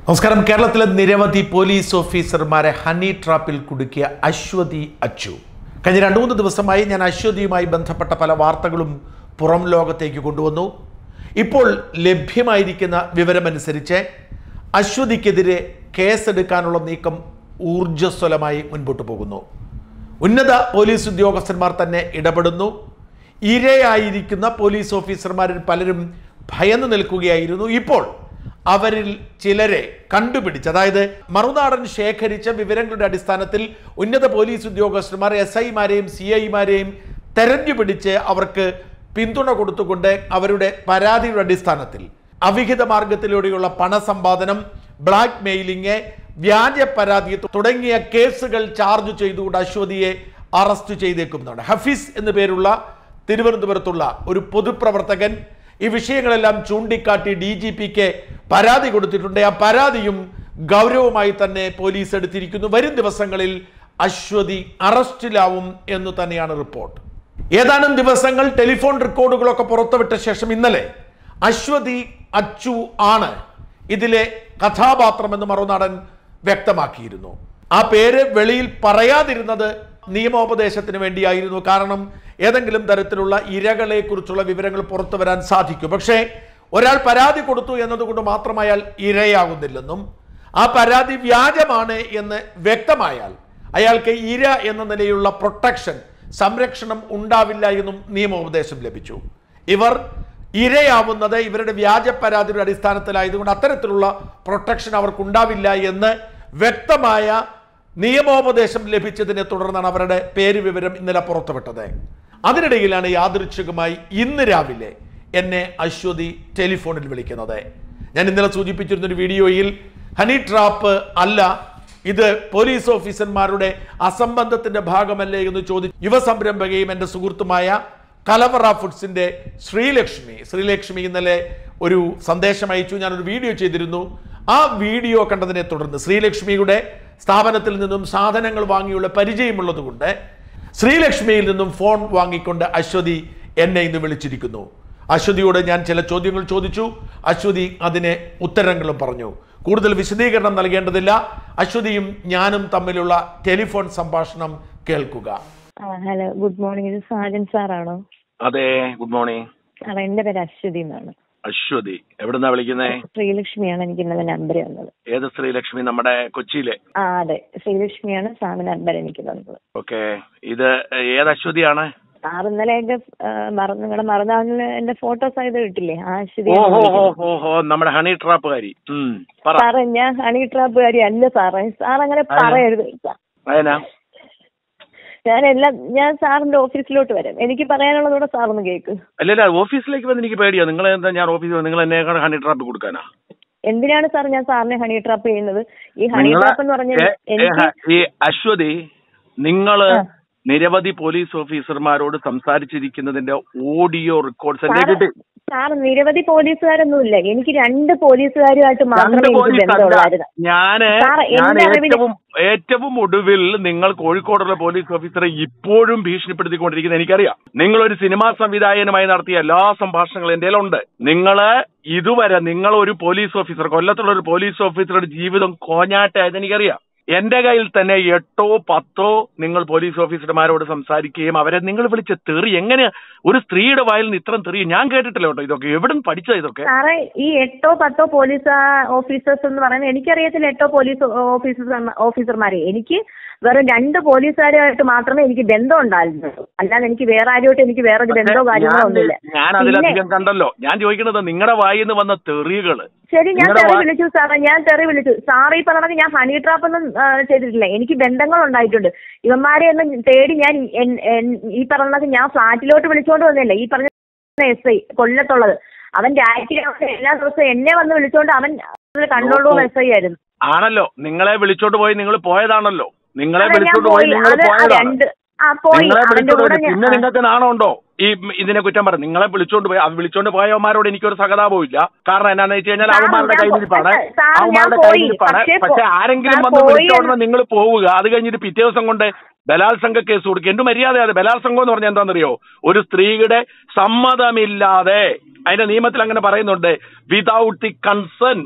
നമസ്കാരം കേരളത്തിലെ നിരവധി പോലീസ് ഓഫീസർമാരെ ഹണി ട്രാപ്പിൽ കുടുക്കിയ അശ്വതി അച്ചു കഴിഞ്ഞ രണ്ട് മൂന്ന് ദിവസമായി ഞാൻ അശ്വതിയുമായി ബന്ധപ്പെട്ട പല വാർത്തകളും പുറം ലോകത്തേക്ക് കൊണ്ടുവന്നു ഇപ്പോൾ ലഭ്യമായിരിക്കുന്ന വിവരമനുസരിച്ച് അശ്വതിക്കെതിരെ കേസെടുക്കാനുള്ള നീക്കം ഊർജ്ജസ്വലമായി മുൻപോട്ട് പോകുന്നു ഉന്നത പോലീസ് ഉദ്യോഗസ്ഥന്മാർ തന്നെ ഇടപെടുന്നു ഇരയായിരിക്കുന്ന പോലീസ് ഓഫീസർമാരിൽ പലരും ഭയന്നു നിൽക്കുകയായിരുന്നു ഇപ്പോൾ അവരിൽ ചിലരെ കണ്ടുപിടിച്ച് അതായത് മറുനാടൻ ശേഖരിച്ച വിവരങ്ങളുടെ അടിസ്ഥാനത്തിൽ ഉന്നത പോലീസ് ഉദ്യോഗസ്ഥന്മാർ എസ് ഐമാരെയും സി ഐമാരെയും തെരഞ്ഞു പിടിച്ച് അവർക്ക് പിന്തുണ കൊടുത്തുകൊണ്ട് അവരുടെ പരാതിയുടെ അടിസ്ഥാനത്തിൽ അവിഹിത മാർഗത്തിലൂടെയുള്ള പണസമ്പാദനം ബ്ലാക്ക് മെയിലിംഗ് വ്യാജ പരാതി തുടങ്ങിയ കേസുകൾ ചാർജ് ചെയ്തുകൊണ്ട് അശ്വതിയെ അറസ്റ്റ് ചെയ്തേക്കുന്നുണ്ട് ഹഫീസ് എന്നു പേരുള്ള തിരുവനന്തപുരത്തുള്ള ഒരു പൊതുപ്രവർത്തകൻ ഈ വിഷയങ്ങളെല്ലാം ചൂണ്ടിക്കാട്ടി ഡി ജി പിക്ക് പരാതി കൊടുത്തിട്ടുണ്ട് ആ പരാതിയും ഗൗരവമായി തന്നെ പോലീസ് എടുത്തിരിക്കുന്നു വരും ദിവസങ്ങളിൽ അശ്വതി അറസ്റ്റിലാവും എന്ന് തന്നെയാണ് റിപ്പോർട്ട് ഏതാനും ദിവസങ്ങൾ ടെലിഫോൺ റെക്കോർഡുകളൊക്കെ പുറത്തുവിട്ട ശേഷം ഇന്നലെ അശ്വതി അച്ചു ആണ് ഇതിലെ കഥാപാത്രമെന്ന് മറുനാടൻ വ്യക്തമാക്കിയിരുന്നു ആ പേര് വെളിയിൽ പറയാതിരുന്നത് നിയമോപദേശത്തിന് വേണ്ടിയായിരുന്നു കാരണം ഏതെങ്കിലും തരത്തിലുള്ള ഇരകളെ കുറിച്ചുള്ള വിവരങ്ങൾ പുറത്തു വരാൻ സാധിക്കും പക്ഷേ ഒരാൾ പരാതി കൊടുത്തു എന്നതുകൊണ്ട് മാത്രം അയാൾ ഇരയാകുന്നില്ലെന്നും ആ പരാതി വ്യാജമാണ് എന്ന് വ്യക്തമായാൽ അയാൾക്ക് ഇര എന്ന നിലയിലുള്ള പ്രൊട്ടക്ഷൻ സംരക്ഷണം ഉണ്ടാവില്ല എന്നും നിയമോപദേശം ലഭിച്ചു ഇവർ ഇരയാവുന്നത് ഇവരുടെ വ്യാജ പരാതിയുടെ അടിസ്ഥാനത്തിലായതുകൊണ്ട് അത്തരത്തിലുള്ള പ്രൊട്ടക്ഷൻ അവർക്കുണ്ടാവില്ല എന്ന് വ്യക്തമായ നിയമോപദേശം ലഭിച്ചതിനെ തുടർന്നാണ് അവരുടെ പേര് വിവരം ഇന്നലെ പുറത്തുവിട്ടത് അതിനിടയിലാണ് യാദൃച്ഛികമായി ഇന്ന് രാവിലെ എന്നെ അശ്വതി ടെലിഫോണിൽ വിളിക്കുന്നത് ഞാൻ ഇന്നലെ സൂചിപ്പിച്ചിരുന്ന ഒരു വീഡിയോയിൽ ഹണി ട്രാപ്പ് അല്ല ഇത് പോലീസ് ഓഫീസർമാരുടെ അസംബന്ധത്തിന്റെ ഭാഗമല്ലേ എന്ന് ചോദിച്ച് യുവസംരംഭകയും എൻ്റെ സുഹൃത്തുമായ കലവറ ഫുഡ്സിന്റെ ശ്രീലക്ഷ്മി ശ്രീലക്ഷ്മി ഇന്നലെ ഒരു സന്ദേശം അയച്ചു ഞാനൊരു വീഡിയോ ചെയ്തിരുന്നു ആ വീഡിയോ കണ്ടതിനെ തുടർന്ന് ശ്രീലക്ഷ്മിയുടെ സ്ഥാപനത്തിൽ നിന്നും സാധനങ്ങൾ വാങ്ങിയുള്ള പരിചയമുള്ളതുകൊണ്ട് ശ്രീലക്ഷ്മിയിൽ നിന്നും ഫോൺ വാങ്ങിക്കൊണ്ട് അശ്വതി എന്നെ ഇന്ന് വിളിച്ചിരിക്കുന്നു അശ്വതിയോട് ഞാൻ ചില ചോദ്യങ്ങൾ ചോദിച്ചു അശ്വതി അതിന് ഉത്തരങ്ങളും പറഞ്ഞു കൂടുതൽ വിശദീകരണം നൽകേണ്ടതില്ല അശ്വതിയും ഞാനും തമ്മിലുള്ള ടെലിഫോൺ സംഭാഷണം കേൾക്കുക ആ ഹലോ ഗുഡ് മോർണിംഗ് ഇത് സാജൻ സാറാണോ അതെ ഗുഡ് മോർണിംഗ് സാറേ എന്റെ പേര് അശ്വതി എന്നാണ് അശ്വതി എവിടുന്നാ വിളിക്കുന്നേ ശ്രീലക്ഷ്മിയാണ് എനിക്ക് ഇന്നലെ നമ്പർ തന്നത് ഏത് ശ്രീലക്ഷ്മി നമ്മുടെ കൊച്ചിയിലെ ആ അതെ ശ്രീലക്ഷ്മിയാണ് സാറിന് നമ്പർ എനിക്ക് തന്നത് ഓക്കെ ഇത് ഏത് അശ്വതിയാണ് സാർ ഇന്നലെയൊക്കെ മറന്നു നിങ്ങളുടെ മറന്നാളിന് എന്റെ ഫോട്ടോസ് ആയത് കിട്ടില്ലേ ആ അശ്വതി ഓ ഹോ ഹോ ഹോ ഹോ നമ്മുടെ ഹണി ട്രാപ്പുകാരി ഉം പറ സാറേ ഞാൻ ഹണി ട്രാപ്പുകാരി അല്ല സാറേ സാർ അങ്ങനെ പറയരുത് അതിനാ ഞാൻ എല്ലാം ഞാൻ സാറിന്റെ ഓഫീസിലോട്ട് വരാം എനിക്ക് പറയാനുള്ളതൂടെ സാറൊന്ന് കേക്ക് അല്ലല്ല ഓഫീസിലേക്ക് വന്ന് എനിക്ക് പേടിയാ നിങ്ങൾ എന്താ ഞാൻ ഓഫീസിൽ നിങ്ങൾ എന്നെ ഹണി ട്രാപ്പ് കൊടുക്കാനാ എന്തിനാണ് സാർ ഞാൻ സാറിനെ ഹണി ട്രാപ്പ് ചെയ്യുന്നത് ഈ ഹണി നിങ്ങള് ട്രാപ്പ് എന്ന് പറഞ്ഞാൽ ഏ- ഏ- എനിക്ക് ഈ അശ്വതി നിങ്ങള് ആ. നിരവധി പോലീസ് ഓഫീസർമാരോട് സംസാരിച്ചിരിക്കുന്നതിന്റെ ഓഡിയോ റെക്കോർഡ്സ് എന്റെ സാറ് കിട്ടി സാർ നിരവധി പോലീസുകാരൊന്നുമില്ല എനിക്ക് രണ്ട് പോലീസുകാരുമായിട്ട് രണ്ട് മാത്രമേ എനിക്ക് പോലീസ് അല്ല ബന്ധമുള്ളായിരുന്നു ഞാന് സാർ, ഞാൻ എന്റെ അറിവില് ഏറ്റവും ഏറ്റവും ഒടുവിൽ നിങ്ങൾ കോഴിക്കോടുള്ള പോലീസ് ഓഫീസറെ ഇപ്പോഴും ഭീഷണിപ്പെടുത്തിക്കൊണ്ടിരിക്കുന്നത് എനിക്കറിയാം നിങ്ങൾ ഒരു സിനിമാ സംവിധായകനുമായി നടത്തിയ എല്ലാ സംഭാഷണങ്ങളും എന്റെ ഉണ്ട് നിങ്ങള് ഇതുവരെ നിങ്ങൾ ഒരു പോലീസ് ഓഫീസർ കൊല്ലത്തുള്ള ഒരു പോലീസ് ഓഫീസറുടെ ജീവിതം കോഞ്ഞാട്ടായത് എനിക്കറിയാം എന്റെ കയ്യിൽ തന്നെ എട്ടോ പത്തോ നിങ്ങൾ പോലീസ് ഓഫീസർമാരോട് സംസാരിക്കുകയും അവരെ നിങ്ങൾ വിളിച്ച തെറി എങ്ങനെ ഒരു സ്ത്രീയുടെ വായിൽ നിന്ന് ഇത്രയും തെറി ഞാൻ കേട്ടിട്ടില്ല കേട്ടോ ഇതൊക്കെ എവിടെ നിന്ന് പഠിച്ചതാ ഇതൊക്കെ സാറേ ഈ എട്ടോ പത്തോ പോലീസ് ഓഫീസേഴ്സ് എന്ന് പറയുന്നത് എനിക്കറിയത്തില്ല എട്ടോ പോലീസ് ഓഫീസർ ഓഫീസർമാരെ എനിക്ക് വെറും രണ്ട് പോലീസുകാരുമായിട്ട് മാത്രമേ എനിക്ക് ബന്ധം ഉണ്ടായിരുന്നുള്ളൂ അല്ലാതെ എനിക്ക് വേറെ ആരുമായിട്ട് എനിക്ക് വേറെ ഒരു ബന്ധമോ കാര്യങ്ങളോ ഒന്നുമില്ല ഞാൻ അതിലധികം കണ്ടല്ലോ ഞാൻ ചോദിക്കുന്നത് നിങ്ങളുടെ വായിൽ നിന്ന് വന്ന തെറികള് ശരി ഞാൻ നിങ്ങളുടെ തെറി വാ- വിളിച്ചു സാറേ ഞാൻ തെറി വിളിച്ചു സാറ് ഈ പറഞ്ഞത് ഞാൻ ഹണി ട്രാപ്പ് ഒന്നും ആ, ചെയ്തിട്ടില്ല എനിക്ക് ബന്ധങ്ങൾ ഉണ്ടായിട്ടുണ്ട് ഇവന്മാരെ ഒന്നും തേടി ഞാൻ എൻ- എൻ- ഈ പറഞ്ഞത് ഞാൻ ഫ്ലാറ്റിലോട്ട് വിളിച്ചോണ്ട് വന്നില്ല ഈ പറഞ്ഞ എസ് ഐ കൊല്ലത്തുള്ളത് അവൻ രാത്രി എല്ലാ ദിവസവും എന്നെ വന്ന് വിളിച്ചോണ്ട് അവൻ കണ്ണോളൂ എസ് ഐ ആയിരുന്നു ആണല്ലോ നിങ്ങളെ വിളിച്ചോണ്ട് പോയി നിങ്ങൾ പോയതാണല്ലോ നിങ്ങളെ അതെ, ഞാൻ വിളിച്ചോണ്ട് പോയി പോയി നിങ്ങൾ അത് ആ പോയതാണ് രണ്ട് ആ പോയി നിങ്ങളെ അവന്റെ വിളിച്ചോണ്ട് കൂടെ പോയി. ഞാൻ- പിന്നെ നിങ്ങൾക്ക് നാണമുണ്ടോ ഈ ഇതിനെ കുറ്റം പറഞ്ഞു നിങ്ങളെ വിളിച്ചോണ്ട് പോയി അത് വിളിച്ചോണ്ട് പോയവന്മാരോട് എനിക്കൊരു സഹതാപവും ഇല്ല കാരണം എന്നാന്ന് വെച്ച് കഴിഞ്ഞാൽ സാർ, അവന്മാരുടെ ഞാൻ പോ- കയ്യിരിപ്പാണ് സാർ, സാർ, ഞാൻ അവന്മാരുടെ പോയി. കയ്യിരിപ്പാണ് പക്ഷേ പോ- പക്ഷെ ആരെങ്കിലും സാർ, വന്ന് പോയി വിളിച്ചോണ്ട് എന്ന് നിങ്ങൾ പോവുക അത് കഴിഞ്ഞിട്ട് പിറ്റേ ദിവസം കൊണ്ട് ബലാത്സംഗ കേസ് കൊടുക്കുക എന്ത് മര്യാദയാണ് ബലാത്സംഗം എന്ന് പറഞ്ഞാൽ എന്താണെന്നറിയോ ഒരു സ്ത്രീയുടെ സമ്മതമില്ലാതെ അതിന്റെ നിയമത്തിൽ അങ്ങനെ പറയുന്നുണ്ട് വിതൗട്ട് ദി കൺസെന്റ്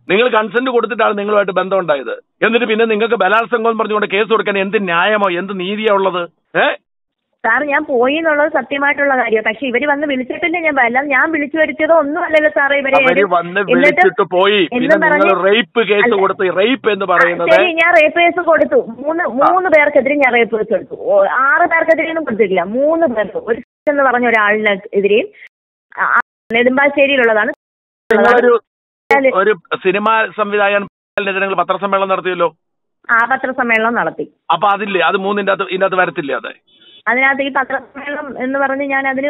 നിങ്ങൾ കൺസെന്റ് കൊടുത്തിട്ടാണ് നിങ്ങളുമായിട്ട് ബന്ധം ഉണ്ടായത് എന്നിട്ട് പിന്നെ നിങ്ങൾക്ക് ബലാത്സംഗം എന്ന് പറഞ്ഞുകൊണ്ട് കേസ് കൊടുക്കാൻ എന്ത് ന്യായമോ എന്ത് നീതിയാ ഉള്ളത് ഏ സാർ ഞാൻ പോയി എന്നുള്ളത് സത്യമായിട്ടുള്ള കാര്യം പക്ഷെ ഇവര് വന്ന് വിളിച്ചിട്ടില്ല ഞാൻ അല്ലാതെ ഞാൻ വിളിച്ചു വരുത്തിയതോ ഒന്നും അല്ലല്ലോ സാറേ ഇവരെ അവര് വന്ന് എന്നിട്ട് വിളിച്ചിട്ട് പോയി പിന്നെ എന്നും നിങ്ങൾ പറഞ്ഞ് റേപ്പ് കേസ് അല്ല. കൊടുത്ത് റേപ്പ് എന്ന് പറയുന്നത് ശരി ഞാൻ റേപ്പ് കേസ് കൊടുത്തു മൂന്ന് മൂന്ന് പേർക്കെതിരെ ഞാൻ റേപ്പ് കേസ് കൊടുത്തു ഓ, ആറ് പേർക്കെതിരെയൊന്നും കൊടുത്തിട്ടില്ല മൂന്ന് പേർക്ക് ഒരു എന്ന് പറഞ്ഞ ഒരാളിനെതിരെയും ആ, ആ, നെടുമ്പാശ്ശേരിയിലുള്ളതാണ് നിങ്ങളൊരു അല്ല, ഒരു സിനിമാ സംവിധായകൻ നിങ്ങൾ പത്രസമ്മേളനം നടത്തിയല്ലോ ആ പത്രസമ്മേളനം നടത്തി അപ്പൊ അതില്ലേ അത് മൂന്നിന്റെ അകത്ത് ഇതിന്റെ അകത്ത് വരത്തില്ലേ അത് അതിനകത്ത് ഈ പത്രസമ്മേളനം എന്ന് പറഞ്ഞ് ഞാൻ അതിന്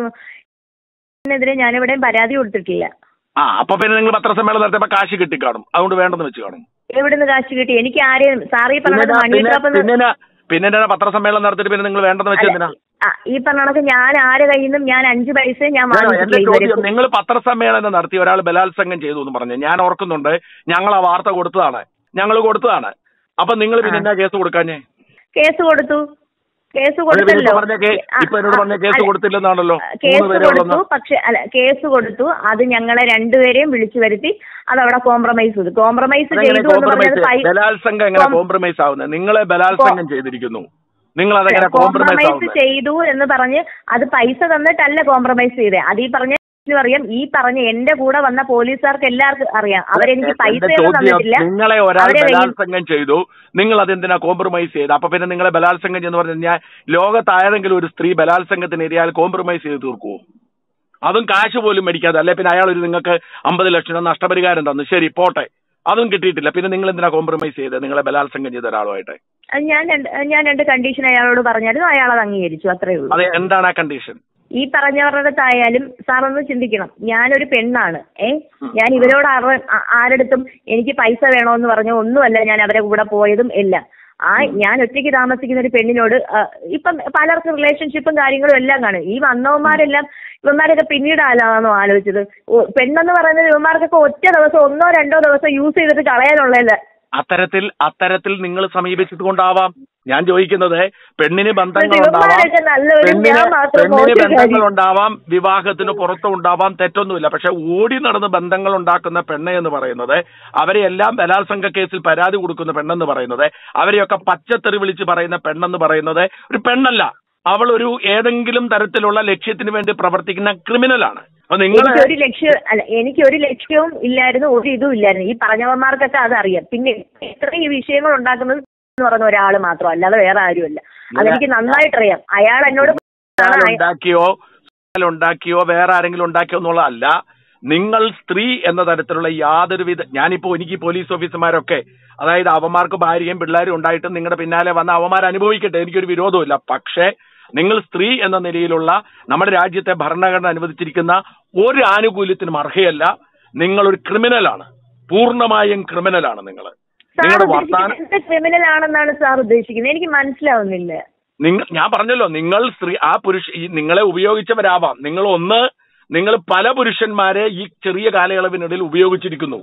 എതിരെ ഞാൻ എവിടെയും പരാതി കൊടുത്തിട്ടില്ല ആ അപ്പൊ പിന്നെ നിങ്ങൾ പത്രസമ്മേളനം നടത്തിയപ്പോ കാശ് കിട്ടിക്കാണും അതുകൊണ്ട് വേണ്ടെന്ന് വെച്ച് കാണും എവിടുന്ന് കാശ് കിട്ടി എനിക്ക് ആരെയും സാറി പിന്നെ പറഞ്ഞത് മണി പിന്നെ ട്രാപ്പ് പിന്നെ പിന്നെ എന്തിനാ പത്രസമ്മേളനം നടത്തിയിട്ട് പിന്നെ നിങ്ങൾ വേണ്ടെന്ന് വെച്ച് എന്തിനാ ആ, ഈ പറഞ്ഞ കണക്ക് ഞാൻ ആരെ കയ്യിൽ നിന്നും ഞാൻ അഞ്ച് പൈസ ഞാൻ ഞാൻ- എന്റെ വാങ്ങിച്ചിട്ടില്ല ചോദ്യം ഇതുവരെ. നിങ്ങൾ പത്രസമ്മേളനം നടത്തി ഒരാൾ ബലാത്സംഗം ചെയ്തു എന്ന് പറഞ്ഞു ഞാൻ ഓർക്കുന്നുണ്ട് ഞങ്ങൾ ആ വാർത്ത കൊടുത്തതാണ് ഞങ്ങൾ കൊടുത്തതാണ് അപ്പൊ നിങ്ങൾ പിന്നെ എന്നാ കേസ് കൊടുക്കാഞ്ഞേ കേസ് കൊടുത്തു കേസ് പിന്നെ കൊടുത്തല്ലോ ഇപ്പൊ പറഞ്ഞ കേ- ആ, ഇപ്പൊ എന്നോട് പറഞ്ഞ കേസ് അല്ല, കൊടുത്തില്ലെന്നാണല്ലോ കേസ് മൂന്ന് പേരെ കൊടുത്തു ഉള്ളെന്ന് പക്ഷെ അല്ല കേസ് കൊടുത്തു അത് ഞങ്ങളെ രണ്ടുപേരെയും വിളിച്ചു വരുത്തി അതവിടെ കോംപ്രമൈസ് ചെയ്തു കോംപ്രമൈസ് അതെങ്ങനെ ചെയ്തു എന്ന് കോംപ്രമൈസ് പറഞ്ഞത് പൈ- ബലാത്സംഗം എങ്ങനെ കോം- കോംപ്രമൈസ് ആവുന്നത് നിങ്ങളെ ബലാത്സംഗം ചെയ്തിരിക്കുന്നു നിങ്ങൾ അതെങ്ങനെ കോംപ്രമൈസ് കോംപ്രമൈസ് ആവുന്നത് ചെയ്തു എന്ന് പറഞ്ഞ് അത് പൈസ തന്നിട്ടല്ല കോംപ്രമൈസ് ചെയ്തേ അത് ഈ പറഞ്ഞ അറിയാം ഈ പറഞ്ഞ എന്റെ കൂടെ വന്ന പോലീസുകാർക്ക് എല്ലാവർക്കും അറിയാം അവരെനിക്ക് പൈസ എന്റെ ഒന്നും ചോദ്യം തന്നിട്ടില്ല നിങ്ങളെ ഒരാൾ അവരെ കയ്യിൽ- ബലാത്സംഗം ചെയ്തു നിങ്ങൾ അതെന്തിനാ കോംപ്രമൈസ് ചെയ്ത് അപ്പൊ പിന്നെ നിങ്ങളെ ബലാത്സംഗം എന്ന് പറഞ്ഞു കഴിഞ്ഞാൽ ലോകത്തായതെങ്കിലും ഒരു സ്ത്രീ ബലാത്സംഗത്തിന് ഇരയാൽ കോംപ്രമൈസ് ചെയ്ത് തീർക്കുവോ അതും കാശ് പോലും മേടിക്കാതെ അല്ലെ പിന്നെ അയാൾ ഒരു നിങ്ങൾക്ക് അമ്പത് ലക്ഷം രൂപ നഷ്ടപരിഹാരം തന്നു ശരി പോട്ടെ അതും കിട്ടിയിട്ടില്ല പിന്നെ നിങ്ങൾ എന്തിനാ കോംപ്രമൈസ് ചെയ്തത് നിങ്ങളെ ബലാത്സംഗം ചെയ്ത ഒരാളുമായിട്ട് അത് ഞാൻ രണ്ട് ഞാൻ രണ്ട് കണ്ടീഷൻ അയാളോട് പറഞ്ഞായിരുന്നു അയാൾ അത് അംഗീകരിച്ചു അത്രേ ഉള്ളൂ അത് എന്താണ് ആ കണ്ടീഷൻ ഈ പറഞ്ഞവരുടെതായാലും സാർ ഒന്ന് ചിന്തിക്കണം ഞാനൊരു പെണ്ണാണ് ഏ ഞാൻ ഇവരോട് ആരുടെ ആ- ആരെടുത്തും എനിക്ക് പൈസ വേണമെന്ന് പറഞ്ഞ ഒന്നുമല്ല ഞാൻ അവരെ കൂടെ പോയതും എല്ലാം ആ ഞാൻ ഒറ്റയ്ക്ക് താമസിക്കുന്ന ഒരു പെണ്ണിനോട് ആ, ഇപ്പം പലർക്കും റിലേഷൻഷിപ്പും കാര്യങ്ങളും എല്ലാം കാണും ഈ വന്നവന്മാരെല്ലാം ഇവന്മാരൊക്കെ പിന്നീടാണോ ആലോചിച്ചത് ഓ, പെണ്ണെന്ന് പറയുന്നത് ഇവന്മാർക്കൊക്കെ ഒറ്റ ദിവസം ഒന്നോ രണ്ടോ ദിവസം യൂസ് ചെയ്തിട്ട് കളയാനുള്ളതല്ല അത്തരത്തിൽ അത്തരത്തിൽ നിങ്ങൾ സമീപിച്ചത് കൊണ്ടാവാം ഞാൻ ചോദിക്കുന്നത് പെണ്ണിന് ബന്ധങ്ങളുണ്ടാവാം ഇവന്മാരൊക്കെ നല്ലവരും പെണ്ണിന് ഞാൻ മാത്രം പെണ്ണിന് മോശം കാര്യം. ബന്ധങ്ങളുണ്ടാവാം വിവാഹത്തിന് പുറത്തും ഉണ്ടാവാം തെറ്റൊന്നുമില്ല പക്ഷെ ഓടി നടന്ന് ബന്ധങ്ങൾ ഉണ്ടാക്കുന്ന പെണ്ണ് എന്ന് പറയുന്നത് അവരെയെല്ലാം ബലാത്സംഗ കേസിൽ പരാതി കൊടുക്കുന്ന പെണ്ണെന്ന് പറയുന്നത് അവരെയൊക്കെ പച്ചത്തെറി വിളിച്ച് പറയുന്ന പെണ്ണെന്ന് പറയുന്നത് ഒരു പെണ്ണല്ല അവൾ ഒരു ഏതെങ്കിലും തരത്തിലുള്ള ലക്ഷ്യത്തിന് വേണ്ടി പ്രവർത്തിക്കുന്ന ക്രിമിനലാണ് അപ്പൊ നിങ്ങൾ എനിക്ക് ഒരു ലക്ഷ്യം അല്ല എനിക്ക് ഒരു ലക്ഷ്യവും ഇല്ലായിരുന്നു ഒരു ഇതും ഇല്ലായിരുന്നു ഈ പറഞ്ഞവന്മാർക്കൊക്കെ അതറിയാം പിന്നെ എത്ര ഈ വിഷയങ്ങൾ ഉണ്ടാക്കുന്നത് എന്ന് പറയുന്ന ഒരാൾ മാത്രം അല്ലാതെ വേറെ ആരുമല്ല അതെനിക്ക് നന്നായിട്ടറിയാം അയാൾ എന്നോട് ആണ് അയ- ഉണ്ടാക്കിയോ ഉണ്ടാക്കിയോ വേറെ ആരെങ്കിലും ഉണ്ടാക്കിയോ എന്നുള്ളതല്ല നിങ്ങൾ സ്ത്രീ എന്ന തരത്തിലുള്ള യാതൊരുവിധ ഞാനിപ്പോ എനിക്ക് ഈ പോലീസ് ഓഫീസർമാരൊക്കെ അതായത് അവന്മാർക്ക് ഭാര്യയും പിള്ളേരും ഉണ്ടായിട്ടും നിങ്ങളുടെ പിന്നാലെ വന്ന അവന്മാർ അനുഭവിക്കട്ടെ എനിക്കൊരു വിരോധമില്ല പക്ഷേ നിങ്ങൾ സ്ത്രീ എന്ന നിലയിലുള്ള നമ്മുടെ രാജ്യത്തെ ഭരണഘടന അനുവദിച്ചിരിക്കുന്ന ഒരു ആനുകൂല്യത്തിനും അർഹയല്ല നിങ്ങളൊരു ക്രിമിനലാണ് പൂർണ്ണമായും ക്രിമിനലാണ് നിങ്ങൾ സാർ നിങ്ങളുടെ ഉദ്ദേശിക്കുന്നത് വർത്താനം എന്ത് ക്രിമിനൽ ആണെന്നാണ് സാർ ഉദ്ദേശിക്കുന്നത് എനിക്ക് മനസ്സിലാവുന്നില്ല നിങ്ങൾ ഞാൻ പറഞ്ഞല്ലോ നിങ്ങൾ സ്ത്രീ ആ പുരുഷ ഈ നിങ്ങളെ ഉപയോഗിച്ചവരാവാം നിങ്ങൾ ഒന്ന് നിങ്ങൾ പല പുരുഷന്മാരെ ഈ ചെറിയ കാലയളവിനിടയിൽ ഉപയോഗിച്ചിരിക്കുന്നു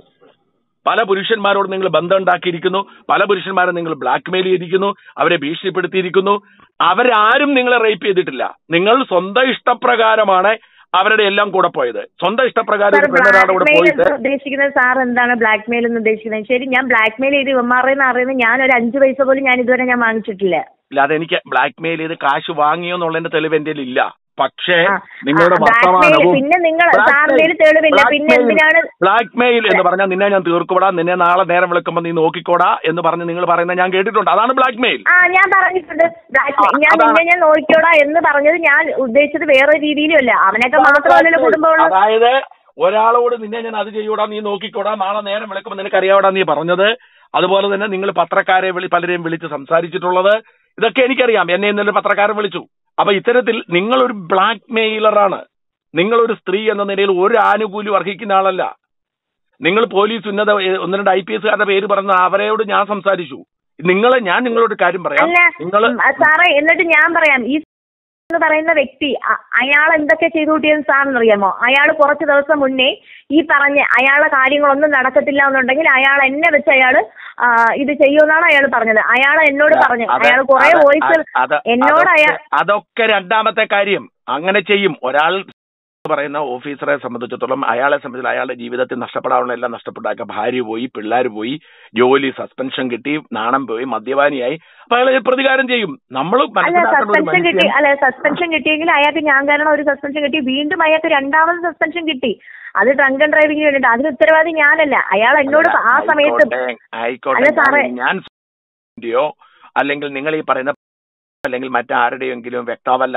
പല പുരുഷന്മാരോട് നിങ്ങൾ ബന്ധം ഉണ്ടാക്കിയിരിക്കുന്നു പല പുരുഷന്മാരെ നിങ്ങൾ ബ്ലാക്ക് മെയിൽ ചെയ്തിരിക്കുന്നു അവരെ ഭീഷണിപ്പെടുത്തിയിരിക്കുന്നു അവരാരും നിങ്ങളെ റേപ്പ് ചെയ്തിട്ടില്ല നിങ്ങൾ സ്വന്തം ഇഷ്ടപ്രകാരമാണ് അവരുടെ എല്ലാം കൂടെ പോയത് സ്വന്തം ഇഷ്ടപ്രകാരം സാർ ഒരു പെണ്ണൊരാളുടെ കൂടെ ബ്ലാക്ക് മെയിൽ പോയിട്ട് ഉദ്ദേശിക്കുന്നത് സാർ എന്താണ് ബ്ലാക്ക് മെയിൽ എന്ന് ഉദ്ദേശിക്കുന്നത് ശരി ഞാൻ ബ്ലാക്ക് മെയിൽ ചെയ്ത് ഇവന്മാരുടെ നിന്ന് അറിയുന്നത് ഞാൻ ഒരു അഞ്ച് പൈസ പോലും ഞാൻ ഇതുവരെ ഞാൻ വാങ്ങിച്ചിട്ടില്ല അല്ലാതെ എനിക്ക് ബ്ലാക്ക് മെയിൽ ചെയ്ത് കാശ് വാങ്ങിയോ എന്നുള്ളതിന്റെ തെളിവ് എന്റെ ഇല്ല പക്ഷേ ആ, നിങ്ങളുടെ ആ, blackmail, വർത്തമാനവും പിന്നെ നിങ്ങൾ സാറിന്റെ കയ്യിൽ തെളിവില്ല പിന്നെ എന്തിനാണ് ബ്ലാക്ക് മെയിൽ എന്ന് പറഞ്ഞാൽ നിന്നെ ഞാൻ തീർക്കൂടാ നിന്നെ നാളെ നേരം വിളിക്കുമ്പോൾ നീ നോക്കിക്കോടാ എന്ന് പറഞ്ഞ് നിങ്ങൾ പറയുന്നത് ഞാൻ കേട്ടിട്ടുണ്ട് അതാണ് ബ്ലാക്ക് മെയിൽ ആ ഞാൻ പറഞ്ഞിട്ടുണ്ട് black mail. ആ, ഞാൻ അതാണ്. നിന്നെ ഞാൻ നോക്കിയോടാ എന്ന് പറഞ്ഞത് ഞാൻ ഉദ്ദേശിച്ചത് വേറെ രീതിയിലും അല്ല അവനൊക്കെ മാത്രമല്ലല്ലോ കുടുംബമുള്ള അതായത് ഒരാളോട് നിന്നെ ഞാൻ അത് ചെയ്യൂടാ നീ നോക്കിക്കോടാ നാളെ നേരം വിളിക്കുമ്പോൾ നിനക്ക് അറിയാവടാ നീ പറഞ്ഞത് അതുപോലെ തന്നെ നിങ്ങൾ പത്രക്കാരെ വിളി പലരെയും വിളിച്ച് സംസാരിച്ചിട്ടുള്ളത് ഇതൊക്കെ എനിക്കറിയാം എന്നെ ഇന്നലെ പത്രക്കാരൻ വിളിച്ചു അപ്പൊ ഇത്തരത്തിൽ നിങ്ങളൊരു ബ്ലാക്ക് മെയിലറാണ് നിങ്ങളൊരു സ്ത്രീ എന്ന നിലയിൽ ഒരു ആനുകൂല്യം അർഹിക്കുന്ന ആളല്ല നിങ്ങൾ പോലീസ് ഉന്നത ഏ, ഒന്ന് രണ്ട് ഐ പി എസ്കാരുടെ പേര് പറഞ്ഞ അവരോട് ഞാൻ സംസാരിച്ചു നിങ്ങൾ ഞാൻ നിങ്ങളോട് ഒരു കാര്യം പറയാം അല്ല നിങ്ങൾ ഉം, ആ, സാറേ എന്നിട്ട് ഞാൻ പറയാം ഈ എന്ന് പറയുന്ന വ്യക്തി അ- അയാൾ എന്തൊക്കെ ചെയ്തു കൂട്ടിയെന്ന് സാറിന് അറിയാമോ അയാൾ കുറച്ച് ദിവസം മുന്നേ ഈ പറഞ്ഞ അയാളുടെ കാര്യങ്ങളൊന്നും നടക്കത്തില്ല എന്നുണ്ടെങ്കിൽ അയാൾ എന്നെ വെച്ച് അയാൾ ഇത് ചെയ്യുമെന്നാണ് അയാൾ പറഞ്ഞത് അയാൾ എന്നോട് പറഞ്ഞു അത് അയാൾ കുറെ അത് വോയിസ് അത് എന്നോട് അതൊക്കെ- അയാൾ അതൊക്കെ രണ്ടാമത്തെ കാര്യം അങ്ങനെ ചെയ്യും ഒരാൾ പറയുന്ന ഓഫീസറെ സംബന്ധിച്ചിടത്തോളം അയാളെ സംബന്ധിച്ച് അയാളുടെ ജീവിതത്തിൽ നഷ്ടപ്പെടാനുള്ള എല്ലാം നഷ്ടപ്പെട്ടാക്ക ഭാര്യ പോയി പിള്ളേർ പോയി ജോലി സസ്പെൻഷൻ കിട്ടി നാണം പോയി മദ്യപാനിയായി അപ്പൊ അയാൾ പ്രതികാരം ചെയ്യും നമ്മൾ അല്ല മനസ്സിലാക്കേണ്ട ഒരു സസ്പെൻഷൻ കിട്ടി മനുഷ്യൻ അല്ല സസ്പെൻഷൻ കിട്ടിയെങ്കിൽ അയാൾക്ക് ഞാൻ കാരണം ഒരു സസ്പെൻഷൻ കിട്ടി വീണ്ടും അയാൾക്ക് രണ്ടാമത് സസ്പെൻഷൻ കിട്ടി അത് ഡ്രങ്ക് ആൻഡ് ഡ്രൈവിംഗ് വേണ്ടിയിട്ട് അതിന് ഉത്തരവാദി ഞാനല്ല അയാൾ എന്നോട് ആ സമയത്ത് ആയിക്കോട്ടെ, ആയിക്കോട്ടെ അല്ല സാറേ. ഞാൻ യോ അല്ലെങ്കിൽ നിങ്ങൾ ഈ പറയുന്ന അല്ലെങ്കിൽ മറ്റാരുടെയെങ്കിലും വ്യക്താവല്ല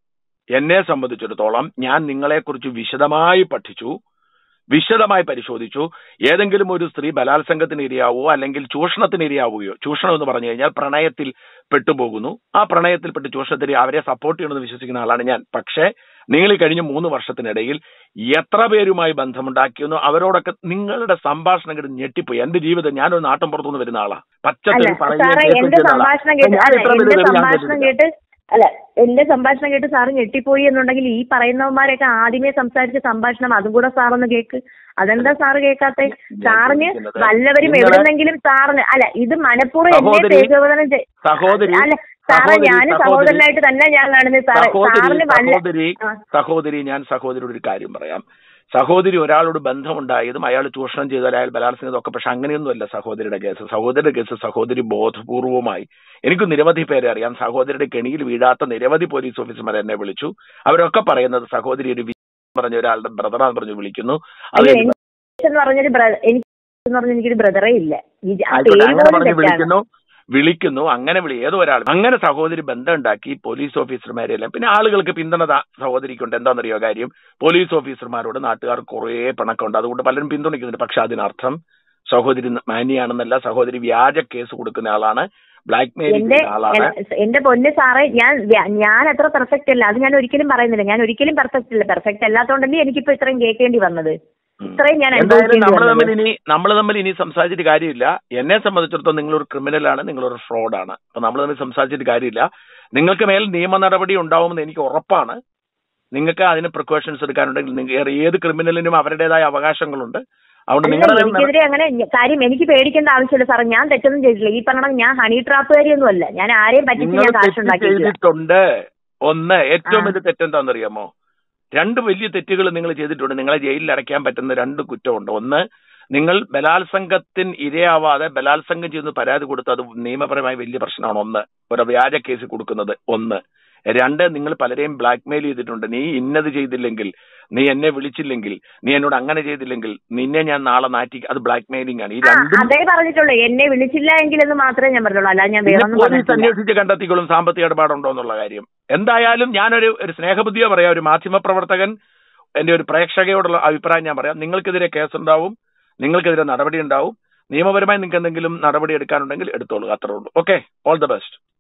എന്നെ സംബന്ധിച്ചിടത്തോളം ഞാൻ നിങ്ങളെക്കുറിച്ച് വിശദമായി പഠിച്ചു വിശദമായി പരിശോധിച്ചു ഏതെങ്കിലും ഒരു സ്ത്രീ ബലാത്സംഗത്തിന് ഇരയാവുകയോ അല്ലെങ്കിൽ ചൂഷണത്തിന് ഇരയാവുകയോ ചൂഷണം എന്ന് പറഞ്ഞു കഴിഞ്ഞാൽ പ്രണയത്തിൽ പെട്ടുപോകുന്നു ആ പ്രണയത്തിൽപ്പെട്ട് ചൂഷണത്തിന് അവരെ സപ്പോർട്ട് ചെയ്യണമെന്ന് വിശ്വസിക്കുന്ന ആളാണ് ഞാൻ പക്ഷേ നിങ്ങൾ ഈ കഴിഞ്ഞ മൂന്ന് വർഷത്തിനിടയിൽ എത്ര പേരുമായി ബന്ധമുണ്ടാക്കിയെന്നോ അവരോടൊക്കെ നിങ്ങളുടെ സംഭാഷണം കേട്ട് ഞെട്ടിപ്പോയി എന്റെ ജീവിതം ഞാനൊരു നാട്ടിൻ പുറത്തുനിന്ന് വരുന്ന ആളാ അല്ല പച്ചത്തെറി പറയുകയും സാറേ കേൾക്കുകയും എന്റെ ചെയ്യുന്ന ആളാ. സംഭാഷണം കേട്ട് ഞാൻ അല്ല ഇത്ര വലിയ എന്റെ തെറി ഞാൻ സംഭാഷണം കേട്ടിട്ടില്ല. കേട്ട് അല്ല എന്റെ സംഭാഷണം കേട്ട് സാറ് ഞെട്ടിപ്പോയി എന്നുണ്ടെങ്കിൽ ഈ പറയുന്നവന്മാരൊക്കെ ആദ്യമേ സംസാരിച്ച സംഭാഷണം അതും കൂടെ സാറൊന്ന് കേക്ക് അതെന്താ സാറ് കേൾക്കാത്തെ സാറിന് ചോദിക്കുന്നത് വല്ലവരും നിങ്ങളെ- എവിടുന്നെങ്കിലും സാറിന് അല്ല ഇത് മനഃപൂർവ്വം എന്നെ സഹോദരി- പ്രചോദനം ചെയ്- സഹോദരി അല്ല സാറേ സഹോദരി, ഞാൻ സഹോദരി, സഹോദരനായിട്ട് തന്നെ ഞാൻ കാണുന്നത് സാറേ സഹോദരി സാറിന് വല്ല സഹോദരി ആ. സഹോദരി ഞാൻ സഹോദരിയോട് ഒരു കാര്യം പറയാം സഹോദരി ഒരാളോട് ബന്ധമുണ്ടായതും അയാൾ ചൂഷണം ചെയ്താൽ അയാൾ ബലാത്സംഗം ഒക്കെ പക്ഷെ അങ്ങനെയൊന്നുമല്ല സഹോദരിയുടെ കേസ് സഹോദരിയുടെ കേസ് സഹോദരി ബോധപൂർവമായി എനിക്ക് നിരവധി പേരെ അറിയാം സഹോദരിയുടെ കെണിയിൽ വീഴാത്ത നിരവധി പോലീസ് ഓഫീസർമാർ എന്നെ വിളിച്ചു അവരൊക്കെ പറയുന്നത് സഹോദരി ഒരു വി- പറഞ്ഞ ഒരാളുടെ ബ്രദറാന്ന് പറഞ്ഞു വിളിക്കുന്നു അത് അയ്യോ, എനിക്ക് എന്ന് പറഞ്ഞൊരു ബ്രദർ എനിക്ക് എന്ന് പറഞ്ഞ എനിക്കൊരു ബ്രദറേ ഇല്ല ഈ ജ- ആ ആയിക്കോട്ടെ പേര് അങ്ങനെ പോലും പറഞ്ഞ് തെറ്റാണ് വിളിക്കുന്നു വിളിക്കുന്നു അങ്ങനെ വിളി ഏതോ ഒരാൾ അങ്ങനെ സഹോദരി ബന്ധം ഉണ്ടാക്കി പോലീസ് ഓഫീസർമാരെല്ലാം പിന്നെ ആളുകൾക്ക് പിന്തുണ ദാ സഹോദരിക്കുണ്ട് എന്താണെന്നറിയോ കാര്യം പോലീസ് ഓഫീസർമാരോട് നാട്ടുകാർ കുറേ പിണക്കമുണ്ട് അതുകൊണ്ട് പലരും പിന്തുണയ്ക്കുന്നുണ്ട് പക്ഷെ അതിനർത്ഥം സഹോദരി മാന്യാണെന്നല്ല സഹോദരി വ്യാജ കേസ് കൊടുക്കുന്ന ആളാണ് ബ്ലാക്ക് മെയിൽ എന്റെ ചെയ്യുന്ന ആളാണ് എന്റെ പൊന്ന് സാറേ ഞാൻ വ്യ- ഞാൻ അത്ര പെർഫെക്റ്റ് അല്ല അത് ഞാൻ ഒരിക്കലും പറയുന്നില്ല ഞാൻ ഒരിക്കലും പെർഫെക്റ്റ് അല്ല പെർഫെക്റ്റ് അല്ലാത്തോണ്ടല്ലേ എനിക്കിപ്പോ ഇത്രയും കേൾക്കേണ്ടി വന്നത് ഉം. ഇത്രയും ഞാൻ എന്തായാലും അനുഭവിക്കേണ്ടി നമ്മൾ തമ്മിൽ വന്നത് ഇനി നമ്മൾ തമ്മിൽ ഇനി സംസാരിച്ചിട്ട് കാര്യമില്ല എന്നെ സംബന്ധിച്ചിടത്തോളം നിങ്ങളൊരു ക്രിമിനലാണ് നിങ്ങളൊരു ഫ്രോഡാണ് അപ്പൊ നമ്മൾ തമ്മിൽ സംസാരിച്ചിട്ട് കാര്യമില്ല നിങ്ങൾക്ക് മേൽ നിയമ നടപടി ഉണ്ടാവുമെന്ന് എനിക്ക് ഉറപ്പാണ് നിങ്ങൾക്ക് അതിന് പ്രിക്കോഷൻസ് എടുക്കാനുണ്ടെങ്കിൽ നിങ്ങൾ ഏത് ക്രിമിനലിനും അവരുടേതായ അവകാശങ്ങളുണ്ട് അതുകൊണ്ട് അല്ല നിങ്ങളുടെ മേൽ എനിക്കെതിരെ അങ്ങനെ ഞ- കാര്യം എനിക്ക് പേടിക്കേണ്ട ആവശ്യമില്ല സാറേ ഞാൻ തെറ്റൊന്നും ചെയ്തിട്ടില്ല ഈ പറഞ്ഞ ഞാൻ ഹണി ട്രാപ്പുകാരിയൊന്നും അല്ല ഞാൻ ആരെയും പറ്റിച്ച് നിങ്ങൾ ഞാൻ തെറ്റ് കാശുണ്ടാക്കിയിട്ടില്ല ചെയ്തിട്ടുണ്ട് ഒന്ന് ഏറ്റവും ആ. വലിയ തെറ്റെന്താണെന്നറിയാമോ രണ്ട് വലിയ തെറ്റുകൾ നിങ്ങൾ ചെയ്തിട്ടുണ്ട് നിങ്ങളെ ജയിലിൽ അടയ്ക്കാൻ പറ്റുന്ന രണ്ട് കുറ്റമുണ്ട് ഒന്ന് നിങ്ങൾ ബലാത്സംഗത്തിന് ഇരയാവാതെ ബലാത്സംഗം ചെയ്യുന്ന പരാതി കൊടുത്ത് അത് നിയമപരമായി വലിയ പ്രശ്നമാണ് ഒന്ന് ഒരു വ്യാജ കേസ് കൊടുക്കുന്നത് ഒന്ന് രണ്ട് നിങ്ങൾ പലരെയും ബ്ലാക്ക്മെയിൽ ചെയ്തിട്ടുണ്ട് നീ ഇന്നത് ചെയ്തില്ലെങ്കിൽ നീ എന്നെ വിളിച്ചില്ലെങ്കിൽ നീ എന്നോട് അങ്ങനെ ചെയ്തില്ലെങ്കിൽ നിന്നെ ഞാൻ നാളെ നാറ്റി അത് ബ്ലാക്ക്മെയിലിംഗ് ആണ് ഈ ആ രണ്ടും അതേ പറഞ്ഞിട്ടുള്ളൂ എന്നെ വിളിച്ചില്ല എങ്കിലെന്ന് മാത്രമേ ഞാൻ പറഞ്ഞുള്ളൂ അല്ലാതെ ഞാൻ പിന്നെ വേറൊന്നും പോലീസ് പറഞ്ഞിട്ടില്ല അന്വേഷിച്ച് കണ്ടെത്തിക്കോളും സാമ്പത്തിക ഇടപാടുണ്ടോ എന്നുള്ള കാര്യം എന്തായാലും ഞാനൊരു ഒരു സ്നേഹബുദ്ധിയോ പറയാം ഒരു മാധ്യമ പ്രവർത്തകൻ എന്റെ ഒരു പ്രേക്ഷകയോടുള്ള അഭിപ്രായം ഞാൻ പറയാം നിങ്ങൾക്കെതിരെ കേസുണ്ടാവും നിങ്ങൾക്കെതിരെ നടപടി ഉണ്ടാവും നിയമപരമായി നിങ്ങൾക്ക് എന്തെങ്കിലും നടപടി എടുക്കാനുണ്ടെങ്കിൽ എടുത്തോളൂ അത്രേ ഉള്ളൂ ഓക്കെ ഓൾ ദ ബെസ്റ്റ്